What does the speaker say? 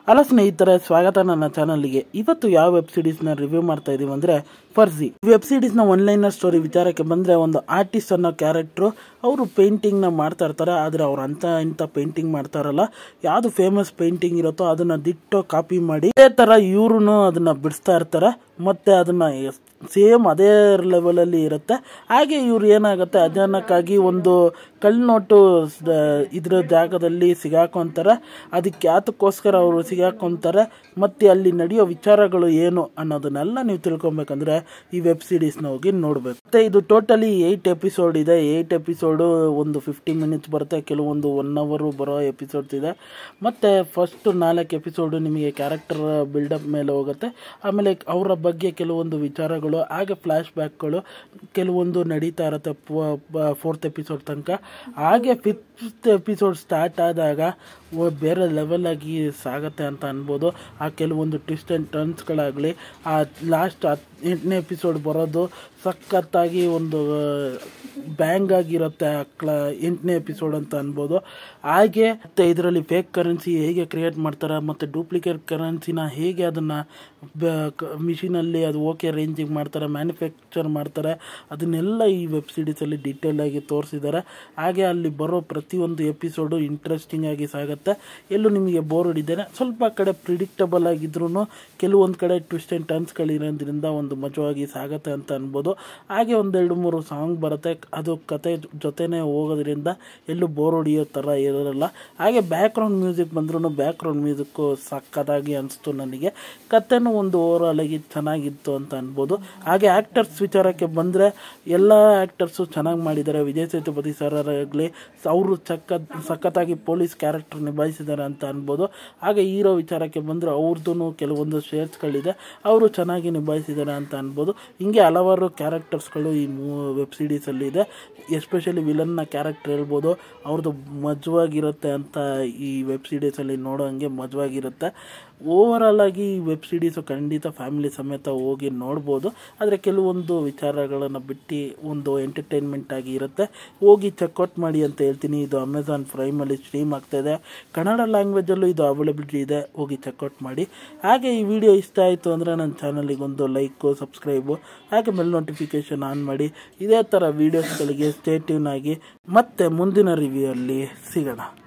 hello ಸ್ನೇಹಿತರೆ ಸ್ವಾಗತ ನನ್ನ ಚಾನಲ್ಗೆ ಇವತ್ತು ಯಾವ ವೆಬ್ ಸೀರೀಸ್ನ ರಿವ್ಯೂ ಮಾಡ್ತಾ ಇದೀವಿ ಅಂದರೆ ಫರ್ಜಿ ವೆಬ್ ಸೀರೀಸ್ನ ಒನ್ಲೈನರ್ ಸ್ಟೋರಿ ವಿಚಾರಕ್ಕೆ ಬಂದರೆ ಒಂದು ಆರ್ಟಿಸ್ಟ್ ಅನ್ನೋ ಕ್ಯಾರೆಕ್ಟ್ರು ಅವರು ಪೇಂಟಿಂಗ್ನ ಮಾಡ್ತಾ ಇರ್ತಾರೆ ಆದರೆ ಅವ್ರು ಅಂತ ಇಂಥ ಪೇಂಟಿಂಗ್ ಮಾಡ್ತಾರಲ್ಲ ಯಾವುದು ಫೇಮಸ್ ಪೇಂಟಿಂಗ್ ಇರುತ್ತೋ ಅದನ್ನು ದಿಟ್ಟೋ ಕಾಪಿ ಮಾಡಿ ಇದೇ ಥರ ಇವ್ರು ಅದನ್ನು ಬಿಡಿಸ್ತಾ ಇರ್ತಾರೆ ಮತ್ತು ಅದನ್ನು ಸೇಮ್ ಅದೇ ಲೆವೆಲಲ್ಲಿ ಇರುತ್ತೆ ಹಾಗೆ ಇವ್ರು ಏನಾಗುತ್ತೆ ಅಚಾನಕ್ಕಾಗಿ ಒಂದು ಕಳ್ನೋಟು ಇದ್ರ ಜಾಗದಲ್ಲಿ ಸಿಗಾಕೊಂತಾರೆ ಅದಕ್ಕೆ ಯಾತಕ್ಕೋಸ್ಕರ ಅವರು ಸಿಗಾಕೊಂತಾರೆ ಮತ್ತು ಅಲ್ಲಿ ನಡೆಯೋ ವಿಚಾರಗಳು ಏನು ಅನ್ನೋದನ್ನೆಲ್ಲ ನೀವು ತಿಳ್ಕೊಬೇಕಂದ್ರೆ ಈ ವೆಬ್ ಸೀರೀಸ್ನ ಹೋಗಿ ನೋಡಬೇಕು ಮತ್ತು ಇದು ಟೋಟಲಿ ಏಯ್ಟ್ ಎಪಿಸೋಡ್ ಇದೆ ಏಯ್ಟ್ ಎಪಿಸೋಡು ಒಂದು ಫಿಫ್ಟಿ ಮಿನಿಟ್ಸ್ ಬರುತ್ತೆ ಕೆಲವೊಂದು ಒನ್ ಅವರು ಬರೋ ಎಪಿಸೋಡ್ಸ್ ಇದೆ ಮತ್ತು ಫಸ್ಟ್ ನಾಲ್ಕು ಎಪಿಸೋಡು ನಿಮಗೆ ಕ್ಯಾರೆಕ್ಟರ್ ಬಿಲ್ಡಪ್ ಮೇಲೆ ಹೋಗುತ್ತೆ ಆಮೇಲೆ ಅವರ ಬಗ್ಗೆ ಕೆಲವೊಂದು ವಿಚಾರಗಳು ಹಾಗೆ ಫ್ಲ್ಯಾಶ್ ಬ್ಯಾಕ್ಗಳು ಕೆಲವೊಂದು ನಡೀತಾ ಇರುತ್ತೆ ಫೋರ್ತ್ ಎಪಿಸೋಡ್ ತನಕ ಹಾಗೆ ಫಿಫ್ತ್ ಎಪಿಸೋಡ್ ಸ್ಟಾರ್ಟ್ ಆದಾಗ ಓ- ಬೇರೆ ಲೆವೆಲ್ ಆಗಿ ಸಾಗತ್ತೆ ಅಂತ ಅನ್ಬೋದು ಆ ಕೆಲವೊಂದು ಟ್ವಿಸ್ಟ್ ಆ್ಯಂಡ್ ಟರ್ನ್ಸ್ಗಳಾಗಲಿ ಆ ಲಾಸ್ಟ್ ಎಂಟನೇ ಎಪಿಸೋಡ್ ಬರೋದು ಸಖತ್ತಾಗಿ ಒಂದು ಬ್ಯಾಂಗ್ ಆಗಿರುತ್ತೆ ಆ ಕ್ಲ ಎಂಟನೇ ಎಪಿಸೋಡ್ ಅಂತ ಅನ್ಬೋದು ಹಾಗೆ ಮತ್ತು ಇದರಲ್ಲಿ ಫೇಕ್ ಕರೆನ್ಸಿ ಹೇಗೆ ಕ್ರಿಯೇಟ್ ಮಾಡ್ತಾರೆ ಮತ್ತು ಡೂಪ್ಲಿಕೇಟ್ ಕರೆನ್ಸಿನ ಹೇಗೆ ಅದನ್ನು ಮಿಷಿನಲ್ಲಿ ಅದು ಓಕೆ ರೇಂಜಿಗೆ ಮಾಡ್ತಾರೆ ಮ್ಯಾನುಫ್ಯಾಕ್ಚರ್ ಮಾಡ್ತಾರೆ ಅದನ್ನೆಲ್ಲ ಈ ವೆಬ್ ಸೀರೀಸಲ್ಲಿ ಡೀಟೇಲ್ ಆಗಿ ತೋರಿಸಿದ್ದಾರೆ ಹಾಗೆ ಅಲ್ಲಿ ಬರೋ ಪ್ರತಿಯೊಂದು ಎಪಿಸೋಡು ಇಂಟ್ರೆಸ್ಟಿಂಗ್ ಆಗಿ ಸಾಗುತ್ತೆ ಎಲ್ಲೂ ನಿಮಗೆ ಬೋರ್ ಹೊಡಿದ್ದೇನೆ ಸ್ವಲ್ಪ ಕಡೆ ಪ್ರಿಡಿಕ್ಟಬಲ್ ಆಗಿದ್ರೂ ಕೆಲವೊಂದು ಕಡೆ ಟ್ವಿಸ್ಟ್ ಆ್ಯಂಡ್ ಟರ್ನ್ಸ್ಗಳಿರೋದ್ರಿಂದ ಒಂದು ಮಜವಾಗಿ ಸಾಗತ್ತೆ ಅಂತ ಅನ್ಬೋದು ಹಾಗೆ ಒಂದೆರಡು ಮೂರು ಸಾಂಗ್ ಬರುತ್ತೆ ಅದು ಕತೆ ಜೊತೆನೇ ಹೋಗೋದ್ರಿಂದ ಎಲ್ಲೂ ಬೋರ್ ಹೊಡಿಯೋ ಥರ ಇರೋಲ್ಲ ಹಾಗೆ ಬ್ಯಾಕ್ಗ್ರೌಂಡ್ ಮ್ಯೂಸಿಕ್ ಬಂದ್ರೂ ಬ್ಯಾಕ್ಗ್ರೌಂಡ್ ಮ್ಯೂಸಿಕ್ಕು ಸಕ್ಕತ್ತಾಗಿ ಅನಿಸ್ತು ನನಗೆ ಕತೆನೂ ಒಂದು ಓವರಾಲ್ ಆಗಿ ಚೆನ್ನಾಗಿತ್ತು ಅಂತ ಅನ್ಬೋದು ಹಾಗೆ ಆ್ಯಕ್ಟರ್ಸ್ ವಿಚಾರಕ್ಕೆ ಬಂದರೆ ಎಲ್ಲ ಆ್ಯಕ್ಟರ್ಸು ಚೆನ್ನಾಗಿ ಮಾಡಿದ್ದಾರೆ ವಿಜಯ್ ಸೇತುಪತಿ ಸರ್ ಆಗಲಿ ಅವರು ಸಖತ್ ಸಖತ್ತಾಗಿ ಪೊಲೀಸ್ ಕ್ಯಾರೆಕ್ಟರ್ ನಿಭಾಯಿಸಿದ್ದಾರೆ ಅಂತ ಅನ್ಬೋದು ಹಾಗೆ ಹೀರೋ ವಿಚಾರಕ್ಕೆ ಬಂದರೆ ಅವ್ರದ್ದು ಕೆಲವೊಂದು ಶೇರ್ಸ್ಗಳಿದೆ ಅವರು ಚೆನ್ನಾಗಿ ನಿಭಾಯಿಸಿದ್ದಾರೆ ಅಂತ ಅನ್ಬೋದು ಹಿಂಗೆ ಹಲವಾರು ಕ್ಯಾರೆಕ್ಟರ್ಸ್ಗಳು ಈ ಮೂ ವೆಬ್ ಸೀರೀಸಲ್ಲಿ ಇದೆ ಎಸ್ಪೆಷಲಿ ವಿಲನ್ನ ಕ್ಯಾರೆಕ್ಟರ್ ಹೇಳ್ಬೋದು ಅವ್ರದ್ದು ಮಜವಾಗಿರುತ್ತೆ ಅಂತ ಈ ವೆಬ್ ಸೀರೀಸಲ್ಲಿ ನೋಡೋ ಹಂಗೆ ಮಜವಾಗಿರುತ್ತೆ ಓವರಾಲ್ ಆಗಿ ಈ ವೆಬ್ ಸೀರೀಸು ಖಂಡಿತ ಫ್ಯಾಮಿಲಿ ಸಮೇತ ಹೋಗಿ ನೋಡ್ಬೋದು ಆದರೆ ಕೆಲವೊಂದು ವಿಚಾರಗಳನ್ನು ಬಿಟ್ಟು ಒಂದು ಎಂಟರ್ಟೈನ್ಮೆಂಟ್ ಆಗಿ ಇರುತ್ತೆ ಹೋಗಿ ಚೆಕ್ಔಟ್ ಮಾಡಿ ಅಂತ ಹೇಳ್ತೀನಿ ಇದು ಅಮೆಝಾನ್ ಪ್ರೈಮಲ್ಲಿ ಸ್ಟ್ರೀಮ್ ಆಗ್ತಾಯಿದೆ ಕನ್ನಡ ಲ್ಯಾಂಗ್ವೇಜಲ್ಲೂ ಇದು ಅವೈಲಬಿಲಿಟಿ ಇದೆ ಹೋಗಿ ಚೆಕ್ಔಟ್ ಮಾಡಿ ಹಾಗೆ ಈ ವಿಡಿಯೋ ಇಷ್ಟ ಆಯಿತು ಅಂದರೆ ನನ್ನ ಚಾನಲಿಗೆ ಒಂದು ಲೈಕು ಸಬ್ಸ್ಕ್ರೈಬು ಹಾಗೆ ಬೆಲ್ ನೋಟಿಫಿಕೇಷನ್ ಆನ್ ಮಾಡಿ ಇದೇ ಥರ ವೀಡಿಯೋಸ್ಗಳಿಗೆ ಸ್ಟೇಟ್ಯೂನ್ ಆಗಿ ಮತ್ತೆ ಮುಂದಿನ ರಿವ್ಯೂ ಅಲ್ಲಿ ಸಿಗೋಣ